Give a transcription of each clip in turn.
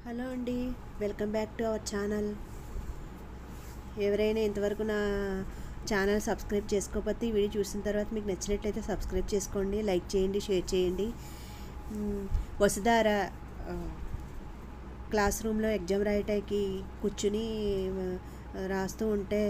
hello అండి welcome back to our channel ఎవరైనా ఇంతవరకు నా ఛానల్ సబ్స్క్రైబ్ చేసుకోకపోతే ఈ వీడియో చూసిన తర్వాత మీకు నచ్చినట్లయితే సబ్స్క్రైబ్ చేసుకోండి లైక్ చేయండి షేర్ చేయండి మ్, వసుధార ఆ, క్లాస్ రూమ్లో ఎగ్జామ్ రాయటానికి కూర్చుని ఆ, రాస్తూ ఉంటే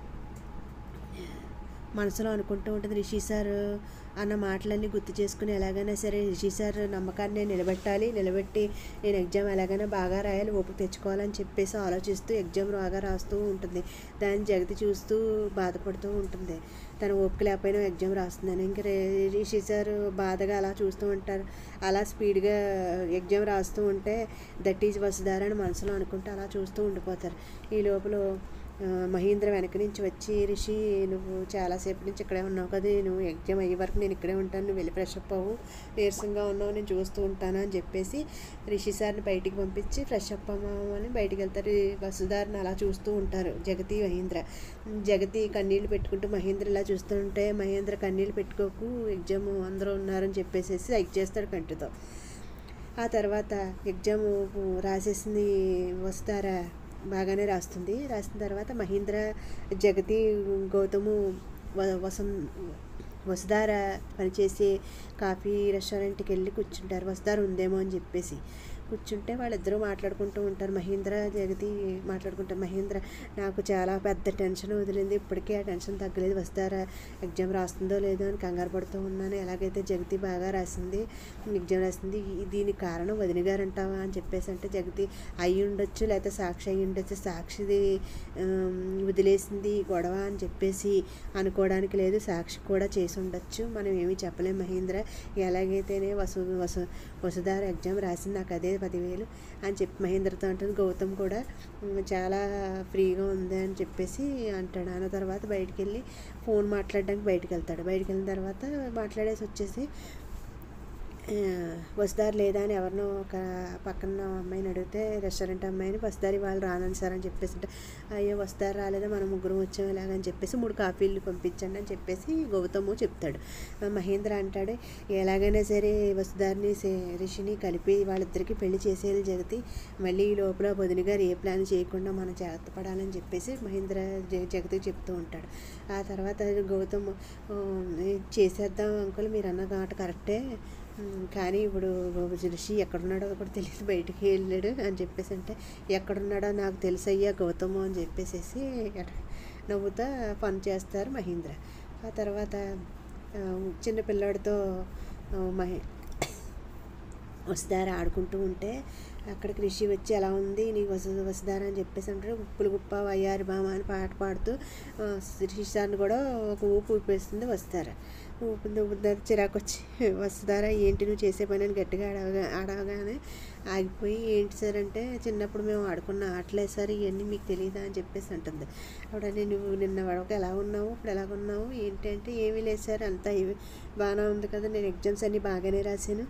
మనసులో అనుకుంటూ ఉంటుంది రిషి సార్ అన్న మాటలన్నీ గుర్తు చేసుకుని ఎలాగైనా సరే రిషి సార్ నమ్మకాన్ని నేను నిలబెట్టాలి నిలబెట్టి నేను ఎగ్జామ్ ఎలాగైనా బాగా రాయాలి ఓపిక తెచ్చుకోవాలని చెప్పేసి ఆలోచిస్తూ ఎగ్జామ్ బాగా రాస్తూ ఉంటుంది దాన్ని జగతి చూస్తూ బాధపడుతూ ఉంటుంది తన ఓపిక లేకపోయినా ఎగ్జామ్ రాస్తుందని ఇంక రే- రిషి సార్ బాధగా అలా చూస్తూ ఉంటారు అలా స్పీడ్గా ఎగ్జామ్ రాస్తూ ఉంటే దట్ ఈజ్ వసుధార అని మనసులో అనుకుంటూ అలా చూస్తూ ఉండిపోతారు ఈ లోపల ఆ, మహేంద్ర వెనక నుంచి వచ్చి రిషి నువ్వు చాలాసేపు నుంచి ఇక్కడే ఉన్నావు కదా నువ్వు ఎగ్జామ్ అయ్యే వరకు నేను ఇక్కడే ఉంటాను నువ్వు వెళ్ళి ఫ్రెష్ అప్ అవ్వు నీరసంగా ఉన్నావు నేను చూస్తూ ఉంటాను అని చెప్పేసి రిషి సార్ని బయటికి పంపించి ఫ్రెష్ అప్ అవ్వమని బయటికి వెళ్తారు ఈ వసుధారిని అలా చూస్తూ ఉంటారు జగతి మహేంద్ర జగతి కన్నీళ్ళు పెట్టుకుంటూ మహేంద్ర ఇలా చూస్తుంటే మహేంద్ర కన్నీళ్ళు పెట్టుకోకు ఎగ్జామ్ అందరూ ఉన్నారని చెప్పేసి సైక్ చేస్తాడు కంటితో ఆ తర్వాత ఎగ్జామ్ రాసేసింది వస్తారా బాగానే రాస్తుంది రాసిన తర్వాత మహేంద్ర జగతి గౌతము వ- వసం వసుధార పనిచేసే కాఫీ రెస్టారెంట్కి వెళ్ళి కూర్చుంటారు వసుధార ఉందేమో అని చెప్పేసి కూర్చుంటే వాళ్ళిద్దరూ మాట్లాడుకుంటూ ఉంటారు మహేంద్ర జగతి మాట్లాడుకుంటారు మహేంద్ర నాకు చాలా పెద్ద టెన్షన్ వదిలింది ఇప్పటికే ఆ టెన్షన్ తగ్గలేదు వస్తారా ఎగ్జామ్ రాస్తుందో లేదో అని కంగారు పడుతూ ఉన్నాను ఎలాగైతే జగతి బాగా రాసింది ఎగ్జామ్ రాసింది ఈ- దీనికి కారణం వదిన గారు అంటావా అని చెప్పేసి అంటే జగతి అయి ఉండొచ్చు లేకపోతే సాక్షి అయి ఉండొచ్చు సాక్షిది ఆమ్, వదిలేసింది ఈ గొడవ అని చెప్పేసి అనుకోవడానికి లేదు సాక్షి కూడా చేసి ఉండొచ్చు మనం ఏమీ చెప్పలేం మహేంద్ర ఎలాగైతేనే వసు వసు వసుధార ఎగ్జామ్ రాసింది నాకు అదే పదివేలు అని చెప్పి మహేంద్రతో అంటుంది గౌతమ్ కూడా "ఉమ్, చాలా ఫ్రీగా ఉంది అని చెప్పేసి అంటాడు అన్న తర్వాత బయటికి వెళ్ళి ఫోన్ మాట్లాడడానికి బయటికి వెళ్తాడు బయటికి వెళ్ళిన తర్వాత మాట్లాడేసి వచ్చేసి ఆ, వసుదారు లేదా అని ఎవరినో ఒక పక్కన అమ్మాయిని అడిగితే రెస్టారెంట్ అమ్మాయిని వసుదారి వాళ్ళు రానని సార్ అని చెప్పేసి అంటే అయ్యో వస్తారు రాలేదా మనం ముగ్గురం వచ్చాం ఇలాగని చెప్పేసి మూడు కాఫీలు పంపించండి అని చెప్పేసి గౌతము చెప్తాడు ఆ, మహేంద్ర అంటాడు ఎలాగైనా సరే వసుదారిని సే- రిషిని కలిపి వాళ్ళిద్దరికి పెళ్లి చేసేది జగతి మళ్ళీ ఈ లోపల వదిన గారు ఏ ప్లాన్ చేయకుండా మనం జాగ్రత్త పడాలని చెప్పేసి మహేంద్ర జ- జగతికి చెప్తూ ఉంటాడు ఆ తర్వాత గౌతమ్ "ఆ, చేసేద్దాం అంకుల్ మీరు అన్న మాట కరెక్టే ఉమ్, కానీ ఇప్పుడు ఋషి ఎక్కడున్నాడో కూడా తెలియదు బయటికి వెళ్ళాడు అని చెప్పేసి అంటే ఎక్కడున్నాడో నాకు తెలుసయ్యా గౌతము అని చెప్పేసేసి ఎట- నవ్వుతా పని చేస్తారు మహేంద్ర ఆ తర్వాత ఆ, చిన్న పిల్లాడితో ఆ, మహే వసుధార ఆడుకుంటూ ఉంటే అక్కడికి రిషి వచ్చి ఎలా ఉంది నీకు వసు వసుధార అని చెప్పేసి అంటాడు ఉప్పులు గుప్ప వయ్యారి బామ అని పాట పాడుతూ ఆ, రిషి సార్ని కూడా ఒక ఊపు ఊపేస్తుంది వసుధార ఊపింది ఊపుతారు చిరాకు వచ్చి వసుధార ఏంటి నువ్వు చేసే పని అని గట్టిగా ఆడవగా ఆడవగానే ఆగిపోయి ఏంటి సార్ అంటే చిన్నప్పుడు మేము ఆడుకున్న ఆటలే సార్ ఇవన్నీ మీకు తెలియదా అని చెప్పేసి అంటుంది అప్పుడని నువ్వు నిన్న వడక ఎలా ఉన్నావు ఇప్పుడు ఎలా ఉన్నావు ఏంటి అంటే ఏమీ లేదు సార్ అంతా ఇవి బాగానే ఉంది కదా నేను ఎగ్జామ్స్ అన్నీ బాగానే రాశాను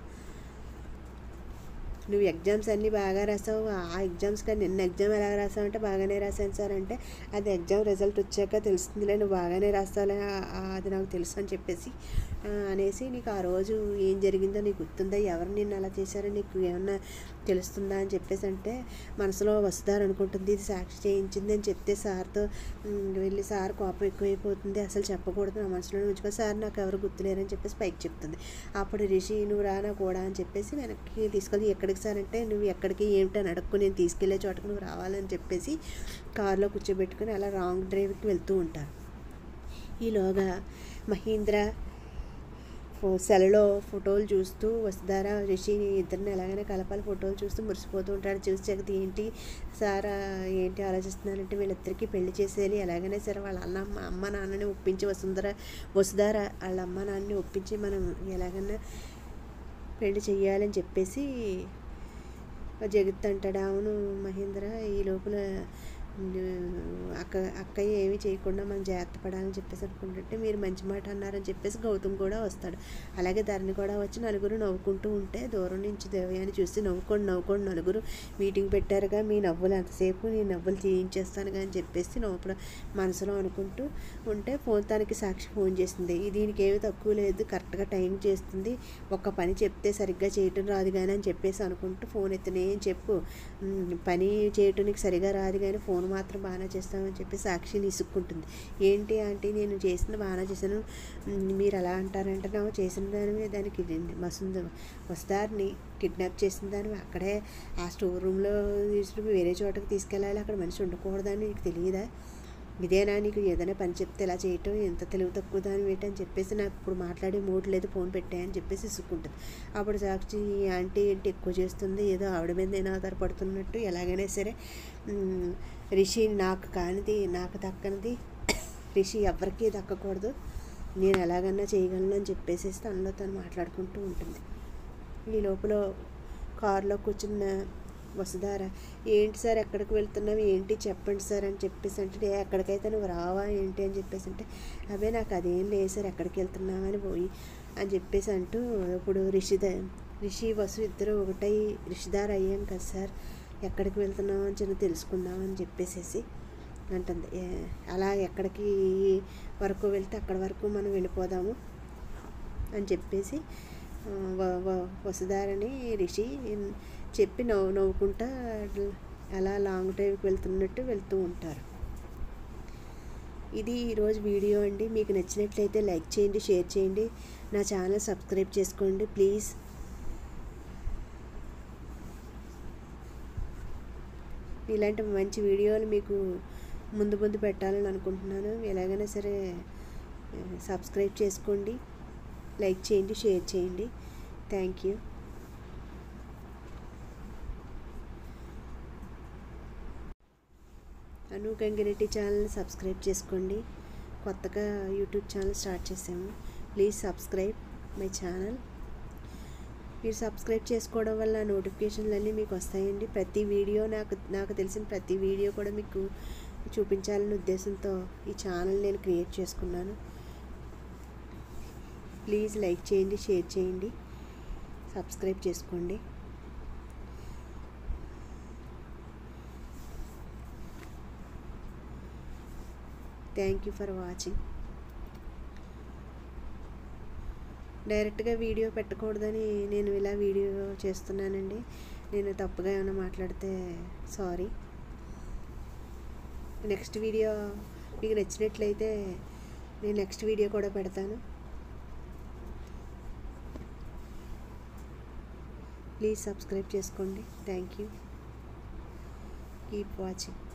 నువ్వు ఎగ్జామ్స్ అన్నీ బాగా రాసావు ఆ ఎగ్జామ్స్ కానీ నిన్న ఎగ్జామ్ ఎలా రాసావు అంటే బాగానే రాశాను సార్ అంటే అది ఎగ్జామ్ రిజల్ట్ వచ్చాక తెలుస్తుందిలే నువ్వు బాగానే రాస్తావులే ఆ- ఆ- అది నాకు తెలుసు అని చెప్పేసి ఆ, అనేసి నీకు ఆ రోజు ఏం జరిగిందో నీకు గుర్తుందా ఎవరు నిన్ను అలా చేశారో నీకు ఏమన్నా తెలుస్తుందా అని చెప్పేసి అంటే మనసులో వస్తారు అనుకుంటుంది ఇది సాక్షి చేయించింది అని చెప్తే సార్తో "ఉమ్, వెళ్ళి సార్ కోపం ఎక్కువైపోతుంది అసలు చెప్పకూడదు నా మనసులో ఉంచుకో సార్ నాకు ఎవరు గుర్తులేరని చెప్పేసి పైకి చెప్తుంది అప్పుడు రిషి నువ్వు రానా కూడా అని చెప్పేసి వెనక్కి తీసుకెళ్ళి ఎక్కడికి సార్ అంటే నువ్వు ఎక్కడికి ఏమిటని అడక్కు నేను తీసుకెళ్లే చోటకు నువ్వు రావాలని చెప్పేసి కారులో కూర్చోబెట్టుకుని అలా రాంగ్ డ్రైవ్కి వెళ్తూ ఉంటారు ఈలోగా మహీంద్ర ఫో- సెలలో ఫోటోలు చూస్తూ వసుధార రిషిని ఇద్దరిని ఎలాగైనా కలపాలి ఫోటోలు చూస్తూ మురిసిపోతూ ఉంటాడు చూసి జగతి ఏంటి సార్ ఆ, ఏంటి ఆలోచిస్తున్నారంటే వీళ్ళిద్దరికీ పెళ్లి చేసేయాలి ఎలాగైనా సరే వాళ్ళ అన్న అమ్మ అమ్మ నాన్నని ఒప్పించి వసుంధర వసుధార వాళ్ళ అమ్మ నాన్నని ఒప్పించి మనం ఎలాగైనా పెళ్లి చెయ్యాలని చెప్పేసి జగత్ అంటాడు అవును మహేంద్ర ఈ లోపల అక్క అక్కయ్య ఏమీ చేయకుండా మనం జాగ్రత్త పడాలని చెప్పేసి అనుకుంటుంటే మీరు మంచి మాట అన్నారని చెప్పేసి గౌతమ్ కూడా వస్తాడు అలాగే ధరణి కూడా వచ్చి నలుగురు నవ్వుకుంటూ ఉంటే దూరం నుంచి దేవయాని చూసి నవ్వుకోండి నవ్వుకోండి నలుగురు మీటింగ్ పెట్టారుగా మీ నవ్వులు ఎంతసేపు నీ నవ్వులు తీయించేస్తానుగా అని చెప్పేసి లోపల మనసులో అనుకుంటూ ఉంటే ఫోన్ తనకి సాక్షి ఫోన్ చేసింది దీనికి ఏమీ తక్కువ లేదు కరెక్ట్గా టైం చేస్తుంది ఒక్క పని చెప్తే సరిగ్గా చేయటం రాదు కానీ అని చెప్పేసి అనుకుంటూ ఫోన్ ఎత్తునే చెప్పు ఉమ్, పని చేయటం నీకు సరిగా రాదు కానీ ఫోన్ మాత్రం బాగానే చేస్తామని చెప్పి సాక్షిని ఇసుక్కుంటుంది ఏంటి ఆంటీ నేను చేసింది బాగానే చేశాను ఉమ్, మీరు ఎలా అంటారంటే నాకు చేసిన దాని దానికి మస్తుంది వస్తారని కిడ్నాప్ చేసిన దాన్ని అక్కడే ఆ స్టోర్ రూమ్లో తీసుకుని వేరే చోటకి తీసుకెళ్ళాలి అక్కడ మనిషి ఉండకూడదని నీకు తెలియదా ఇదేనా నీకు ఏదైనా పని చెప్తే ఇలా చేయటం ఎంత తెలివి తక్కువ దాని ఏంటి అని చెప్పేసి నాకు ఇప్పుడు మాట్లాడే మూడ్ లేదు ఫోన్ పెట్టాయని చెప్పేసి ఇసుక్కుంటుంది అప్పుడు సాక్షి ఈ ఆంటీ ఏంటి ఎక్కువ చేస్తుంది ఏదో ఆవిడ మీద నేను ఆధారపడుతున్నట్టు ఎలాగైనా సరే ఉమ్, రిషి నాకు కానిది నాకు దక్కనిది రిషి ఎవరికీ దక్కకూడదు నేను ఎలాగన్నా చేయగలను అని చెప్పేసి తనలో తను మాట్లాడుకుంటూ ఉంటుంది ఈ లోపల కారులో కూర్చున్న వసుధార ఏంటి సార్ ఎక్కడికి వెళ్తున్నావు ఏంటి చెప్పండి సార్ అని చెప్పేసి అంటే "ఏ, ఎక్కడికైతే నువ్వు రావా ఏంటి అని చెప్పేసి అంటే అవే నాకు అదేం లేదు సార్ ఎక్కడికి వెళ్తున్నావు అని పోయి అని చెప్పేసి అంటూ ఇప్పుడు రిషిద రిషి వసు ఇద్దరు ఒకటై రిషిదార్ అయ్యాం కదా సార్ ఎక్కడికి వెళ్తున్నాం అని చిన్న తెలుసుకుందాం అని చెప్పేసేసి అంటుంది "ఏ, అలా ఎక్కడికి వరకు వెళ్తే అక్కడి వరకు మనం వెళ్ళిపోదాము అని చెప్పేసి ఆ, వ- వ- వసుధారని రిషి చెప్పి నవ్వు నవ్వుకుంటా అలా లాంగ్ డ్రైవ్కి వెళ్తున్నట్టు వెళ్తూ ఉంటారు ఇది ఈరోజు వీడియో అండి మీకు నచ్చినట్లయితే లైక్ చేయండి షేర్ చేయండి నా ఛానల్ సబ్స్క్రైబ్ చేసుకోండి ప్లీజ్ ఇలాంటి మంచి వీడియోలు మీకు ముందు ముందు పెట్టాలని అనుకుంటున్నాను ఎలాగైనా సరే ఆ, సబ్స్క్రైబ్ చేసుకోండి లైక్ చేయండి షేర్ చేయండి థ్యాంక్ యూ అను గంగిరెడ్డి ఛానల్ని సబ్స్క్రైబ్ చేసుకోండి కొత్తగా యూట్యూబ్ ఛానల్ స్టార్ట్ చేసాము ప్లీజ్ సబ్స్క్రైబ్ మై ఛానల్ మీరు సబ్స్క్రైబ్ చేసుకోవడం వల్ల నోటిఫికేషన్లు అన్నీ మీకు వస్తాయండి ప్రతి వీడియో నాకు నాకు తెలిసిన ప్రతి వీడియో కూడా మీకు చూపించాలనే ఉద్దేశంతో ఈ ఛానల్ నేను క్రియేట్ చేసుకున్నాను ప్లీజ్ లైక్ చేయండి షేర్ చేయండి సబ్స్క్రైబ్ చేసుకోండి థ్యాంక్ యూ ఫర్ వాచింగ్ డైరెక్ట్గా వీడియో పెట్టకూడదని నేను ఇలా వీడియో చేస్తున్నానండి నేను తప్పుగా ఏమైనా మాట్లాడితే సారీ నెక్స్ట్ వీడియో మీకు నచ్చినట్లయితే నేను నెక్స్ట్ వీడియో కూడా పెడతాను ప్లీజ్ సబ్స్క్రైబ్ చేసుకోండి థ్యాంక్ యూ కీప్ వాచింగ్